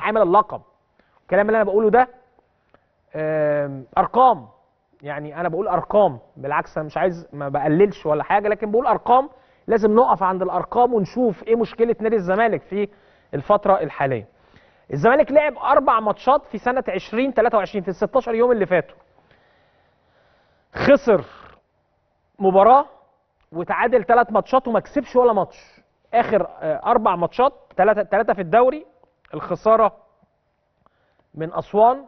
حامل اللقب الكلام اللي انا بقوله ده آم، ارقام يعني انا بقول ارقام بالعكس انا مش عايز ما بقللش ولا حاجه لكن بقول ارقام لازم نقف عند الارقام ونشوف ايه مشكله نادي الزمالك في الفتره الحاليه الزمالك لعب اربع ماتشات في سنه 2023 في ال 16 يوم اللي فاتوا خسر مباراه وتعادل ثلاث ماتشات وما كسبش ولا ماتش اخر آه، اربع ماتشات ثلاثه ثلاثه في الدوري الخساره من اسوان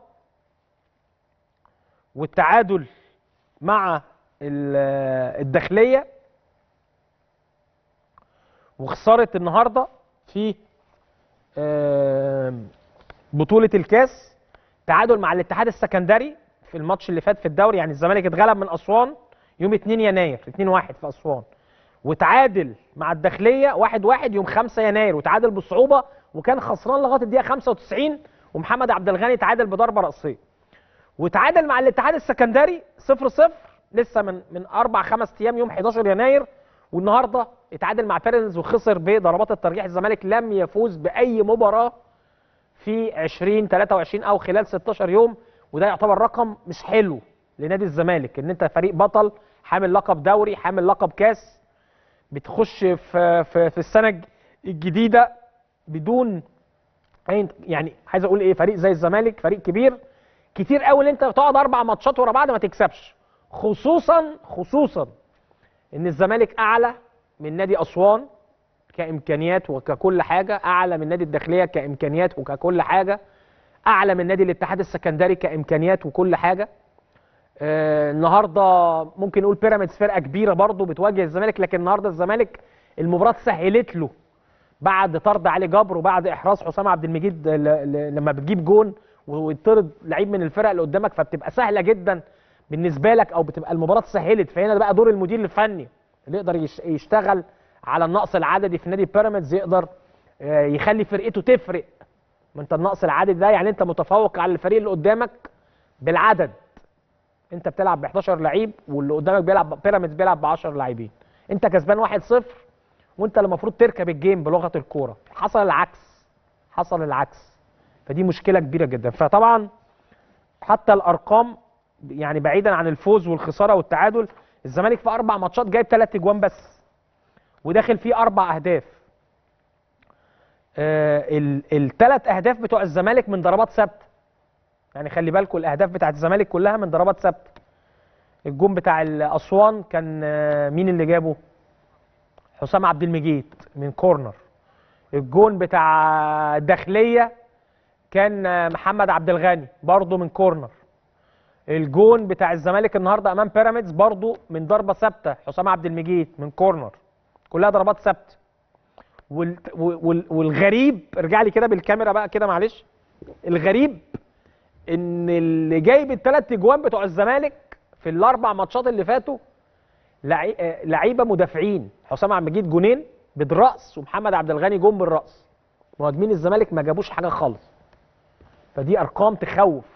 والتعادل مع ال- آه، الداخليه وخساره النهارده في آم، بطوله الكاس تعادل مع الاتحاد السكندري في الماتش اللي فات في الدوري يعني الزمالك اتغلب من اسوان يوم 2 يناير 2 1 في اسوان وتعادل مع الداخليه 1 1 يوم 5 يناير وتعادل بصعوبه وكان خسران لغايه الدقيقه 95 ومحمد عبد الغني تعادل بضربه راسيه وتعادل مع الاتحاد السكندري 0 0 لسه من من اربع خمس ايام يوم 11 يناير والنهارده اتعادل مع بيراميدز وخسر بضربات الترجيح الزمالك لم يفوز باي مباراه في 20 23 او خلال 16 يوم وده يعتبر رقم مش حلو لنادي الزمالك ان انت فريق بطل حامل لقب دوري حامل لقب كاس بتخش في في, في السنه الجديده بدون أي- يعني عايز اقول ايه فريق زي الزمالك فريق كبير كتير قوي ان انت تقعد اربع ماتشات ورا بعض ما تكسبش خصوصا خصوصا ان الزمالك اعلى من نادي اسوان كامكانيات وككل حاجه اعلى من نادي الداخليه كامكانيات وككل حاجه اعلى من نادي الاتحاد السكندري كامكانيات وكل حاجه آه النهارده ممكن نقول بيراميدز فرقه كبيره برضه بتواجه الزمالك لكن النهارده الزمالك المباراه سهلت له بعد طرد علي جبر وبعد احراز حسام عبد المجيد ل- ل- لما بتجيب جون ويطرد لعيب من الفرق اللي قدامك فبتبقى سهله جدا بالنسبه لك او بتبقى المباراه سهلت فهنا بقى دور المدير الفني اللي يقدر يش- يشتغل على النقص العددي في نادي بيراميدز يقدر آه، يخلي فرقته تفرق ما انت النقص العددي ده يعني انت متفوق على الفريق اللي قدامك بالعدد انت بتلعب ب 11 لعيب واللي قدامك بيلعب بيراميدز بيلعب ب 10 لاعبين انت كسبان 1-0 وانت اللي المفروض تركب الجيم بلغه الكوره حصل العكس حصل العكس فدي مشكله كبيره جدا فطبعا حتى الارقام يعني بعيدا عن الفوز والخساره والتعادل الزمالك في اربع ماتشات جايب ثلاث اجوان بس وداخل فيه اربع اهداف آه الثلاث اهداف بتوع الزمالك من ضربات ثابته يعني خلي بالكم الاهداف بتاعت الزمالك كلها من ضربات ثابته الجون بتاع الاسوان كان آه، مين اللي جابه حسام عبد المجيد من كورنر الجون بتاع الداخليه كان آه، محمد عبد الغني برضه من كورنر الجون بتاع الزمالك النهارده امام بيراميدز برضه من ضربه ثابته حسام عبد المجيد من كورنر كلها ضربات ثابته وال... وال... والغريب ارجع لي كده بالكاميرا بقى كده معلش الغريب ان اللي جايب الثلاث اجوان بتوع الزمالك في الاربع ماتشات اللي فاتوا لعي- آه، لعيبه مدافعين حسام عبد المجيد جونين بالراس ومحمد عبد الغني جون بالراس مهاجمين الزمالك ما جابوش حاجه خالص فدي ارقام تخوف